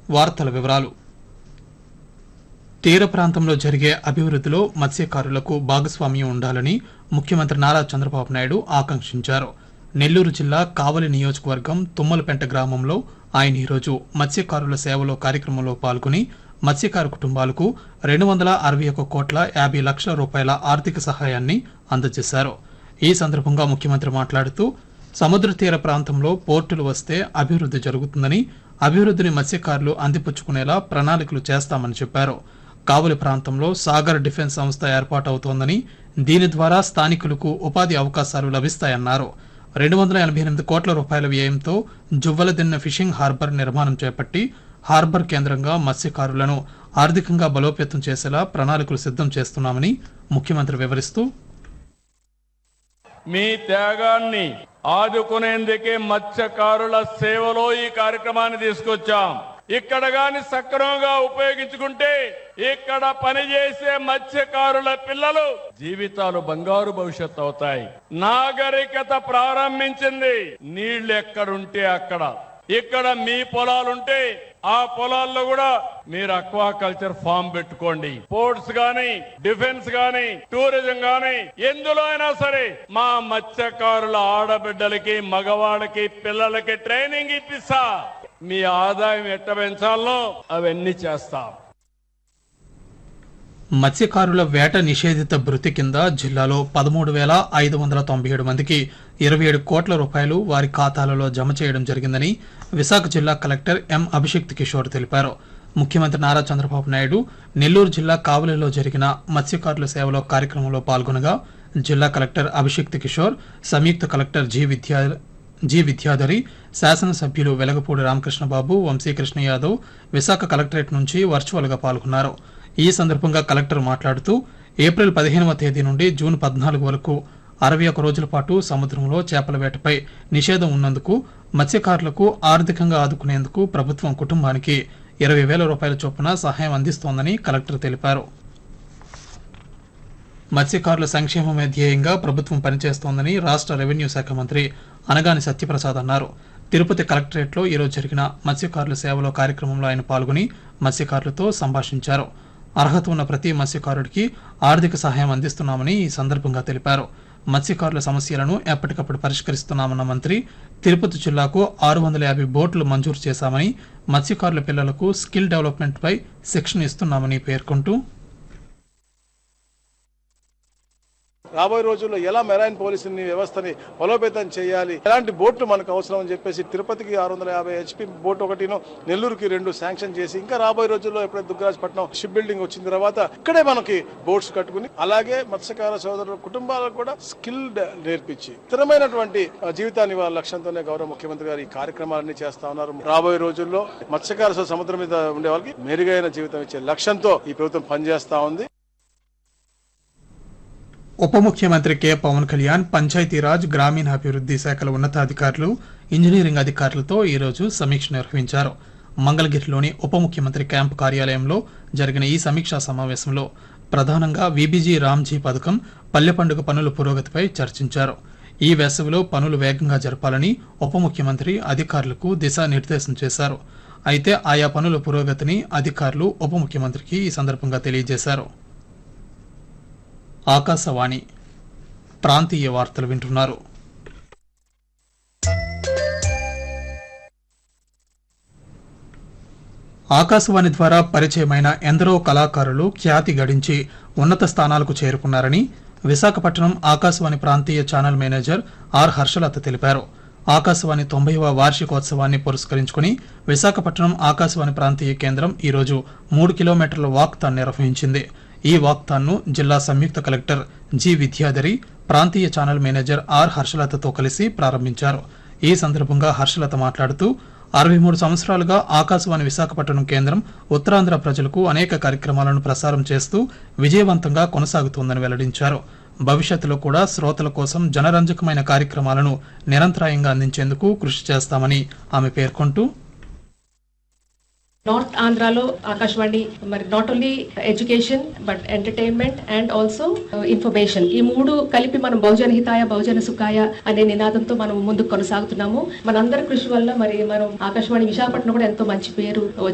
వార్తల వివరాలు తీర ప్రాంతంలో జరిగే అభివృద్ధిలో మత్స్యకారులకు భాగస్వామ్యం ఉండాలని ముఖ్యమంత్రి నారా చంద్రబాబు నాయుడు ఆకాంక్షించారు నెల్లూరు జిల్లా కావలి నియోజకవర్గం తుమ్మలపెంట గ్రామంలో ఆయన ఈరోజు మత్స్యకారుల సేవలో కార్యక్రమంలో పాల్గొని మత్స్యకారు కుటుంబాలకు రెండు వందల అరవై ఒక కోట్ల యాభై లక్షల రూపాయల ఆర్థిక సహాయాన్ని అందజేశారు ఈ సందర్భంగా ముఖ్యమంత్రి మాట్లాడుతూ సముద్ర తీర ప్రాంతంలో పోర్టులు వస్తే అభివృద్ధి జరుగుతుందని అభివృద్ధిని మత్స్యకారులు అందిపుచ్చుకునేలా ప్రణాళికలు చేస్తామని చెప్పారు కావలి ప్రాంతంలో సాగర్ డిఫెన్స్ సంస్థ ఏర్పాటవుతోందని దీని ద్వారా స్థానికులకు ఉపాధి అవకాశాలు లభిస్తాయన్నారు రెండు వందల ఎనభై ఎనిమిది కోట్ల రూపాయల వ్యయంతో జువ్వలదిన్న ఫిషింగ్ హార్బర్ నిర్మాణం చేపట్టి హార్బర్ కేంద్రంగా మత్స్యకారులను ఆర్థికంగా బలోపేతం చేసేలా ప్రణాళికలు సిద్ధం చేస్తున్నామని ముఖ్యమంత్రి వివరిస్తూ మీ త్యాగాన్ని ఆదుకునేందుకే మత్స్యకారుల సేవలో ఈ కార్యక్రమాన్ని తీసుకొచ్చాం ఇక్కడ గాని సక్రమంగా ఉపయోగించుకుంటే ఇక్కడ పనిచేసే మత్స్యకారుల పిల్లలు జీవితాలు బంగారు భవిష్యత్తు అవుతాయి నాగరికత ప్రారంభించింది నీళ్లు ఎక్కడుంటే అక్కడ ఇక్కడ మీ పొలాలుంటే ఆ పొలాల్లో కూడా మీరు అక్వా కల్చర్ ఫామ్ పెట్టుకోండి పోర్ట్స్ గాని డిఫెన్స్ గాని టూరిజం గాని ఎందులో అయినా సరే మా మత్స్యకారుల ఆడబిడ్డలకి మగవాళ్ళకి పిల్లలకి ట్రైనింగ్ ఇప్పిస్తా మీ ఆదాయం ఎట్ట పెంచాలో అవన్నీ చేస్తాం మత్స్యకారుల వేట నిషేధిత భృతి కింద జిల్లాలో పదమూడు వేల ఐదు వందల తొంభై ఏడు మందికి ఇరవై ఏడు కోట్ల రూపాయలు వారి ఖాతాలలో జమ చేయడం జరిగిందని విశాఖ జిల్లా కలెక్టర్ ఎం అభిషిక్త్ కిషోర్ తెలిపారు ముఖ్యమంత్రి నారా చంద్రబాబు నాయుడు నెల్లూరు జిల్లా కావలిలో జరిగిన మత్స్యకారుల సేవలో కార్యక్రమంలో పాల్గొనగా జిల్లా కలెక్టర్ అభిషిక్త్ కిషోర్ సంయుక్త collector G Vidya G Vidyadhari శాసనసభ్యులు వెలగపూడి రామకృష్ణబాబు వంశీకృష్ణ యాదవ్ విశాఖ కలెక్టరేట్ నుంచి వర్చువల్ గా పాల్గొన్నారు ఈ సందర్భంగా కలెక్టర్ మాట్లాడుతూ ఏప్రిల్ పదిహేనవ తేదీ నుండి జూన్ పద్నాలుగు వరకు అరవై ఒక రోజుల పాటు సముద్రంలో చేపల వేటపై నిషేధం ఉన్నందుకు మత్స్యకారులకు ఆర్థికంగా ఆదుకునేందుకు ప్రభుత్వం కుటుంబానికి ఇరవై వేల రూపాయల చొప్పున సహాయం అందిస్తోందని కలెక్టర్ తెలిపారు మత్స్యకారుల సంక్షేమమే ధ్యేయంగా ప్రభుత్వం పనిచేస్తోందని రాష్ట్ర రెవెన్యూ శాఖ మంత్రి అనగాని సత్యప్రసాద్ అన్నారు తిరుపతి కలెక్టరేట్లో ఈరోజు జరిగిన మత్స్యకారుల సేవలో కార్యక్రమంలో ఆయన పాల్గొని మత్స్యకారులతో సంభాషించారు అర్హత ఉన్న ప్రతి మత్స్యకారుడికి ఆర్థిక సహాయం అందిస్తున్నామని ఈ సందర్భంగా తెలిపారు మత్స్యకారుల సమస్యలను ఎప్పటికప్పుడు పరిష్కరిస్తున్నామన్న మంత్రి తిరుపతి జిల్లాకు ఆరు వందల యాభై బోట్లు మంజూరు చేశామని మత్స్యకారుల పిల్లలకు స్కిల్ డెవలప్మెంట్ పై శిక్షణ ఇస్తున్నామని పేర్కొంటూ రాబోయే రోజుల్లో ఎలా మెరైన్ పోలీసుని వ్యవస్థని బలోపేతం చేయాలి ఎలాంటి బోట్లు మనకు అవసరం అని చెప్పేసి తిరుపతికి ఆరు వందల యాభై హెచ్పి బోట్ ఒకటిను నెల్లూరుకి రెండు శాంక్షన్ చేసి ఇంకా రాబోయే రోజుల్లో ఎప్పుడైతే దుగ్గరాజపట్నం షిప్ బిల్డింగ్ వచ్చిన తర్వాత ఇక్కడే మనకి బోట్స్ కట్టుకుని అలాగే మత్స్యకార సోదరుల కుటుంబాలకు కూడా స్కిల్ నేర్పించి స్థిరమైనటువంటి ఆ, జీవితాన్ని వాళ్ళ లక్ష్యంతోనే గౌరవ ముఖ్యమంత్రి గారు ఈ కార్యక్రమాలన్నీ చేస్తా ఉన్నారు రాబోయే రోజుల్లో మత్స్యకార సోదరులు సముద్రం మీద ఉండే వాళ్ళకి మెరుగైన జీవితం ఇచ్చే లక్ష్యంతో ఈ ప్రభుత్వం పనిచేస్తా ఉంది ఉప ముఖ్యమంత్రి కె పవన్ కళ్యాణ్ పంచాయతీరాజ్ గ్రామీణాభివృద్ధి శాఖల ఉన్నతాధికారులు ఇంజనీరింగ్ అధికారులతో ఈరోజు సమీక్ష నిర్వహించారు మంగళగిరిలోని ఉప ముఖ్యమంత్రి క్యాంపు కార్యాలయంలో జరిగిన ఈ సమీక్షా సమావేశంలో ప్రధానంగా విబిజీ రామ్జీ పథకం పల్లె పండుగ పనుల పురోగతిపై చర్చించారు ఈ వేసవిలో పనులు వేగంగా జరపాలని ఉప ముఖ్యమంత్రి అధికారులకు దిశానిర్దేశం చేశారు అయితే ఆయా పనుల పురోగతిని అధికారులు ఉప ముఖ్యమంత్రికి ఈ సందర్భంగా తెలియజేశారు ఆకాశవాణి ప్రాంతీయ వార్తలు వింటున్నారు ఆకాశవాణి ద్వారా పరిచయమైన ఎందరో కళాకారులు ఖ్యాతి గడించి ఉన్నత స్థానాలకు చేరుకున్నారని విశాఖపట్నం ఆకాశవాణి ప్రాంతీయ ఛానల్ మేనేజర్ ఆర్ హర్షలత తెలిపారు ఆకాశవాణి తొంభైవ వార్షికోత్సవాన్ని పురస్కరించుకుని విశాఖపట్నం ఆకాశవాణి ప్రాంతీయ కేంద్రం ఈరోజు మూడు కిలోమీటర్ల వాక్థాన్ నిర్వహించింది ఈ వాక్థాన్ను జిల్లా సంయుక్త కలెక్టర్ జి విద్యాధరి ప్రాంతీయ ఛానల్ మేనేజర్ ఆర్ హర్షలతతో కలిసి ప్రారంభించారు ఈ సందర్భంగా హర్షలత మాట్లాడుతూ అరవై మూడు సంవత్సరాలుగా ఆకాశవాణి విశాఖపట్నం కేంద్రం ఉత్తరాంధ్ర ప్రజలకు అనేక కార్యక్రమాలను ప్రసారం చేస్తూ విజయవంతంగా కొనసాగుతోందని వెల్లడించారు భవిష్యత్తులో కూడా శ్రోతల కోసం జనరంజకమైన కార్యక్రమాలను నిరంతరాయంగా అందించేందుకు కృషి చేస్తామని ఆమె పేర్కొంటూ నార్త్ ఆంధ్రాలో ఆకాశవాణి మరి not only education but entertainment and also information ఈ మూడు కలిపి మనం బహుజన హితాయ బహుజన సుఖాయ అనే నినాదంతో మనం ముందుకు కొనసాగుతున్నాము మనందరి కృషి వల్ల మరి మనం ఆకాశవాణి విశాఖపట్నం కూడా ఎంతో మంచి పేరు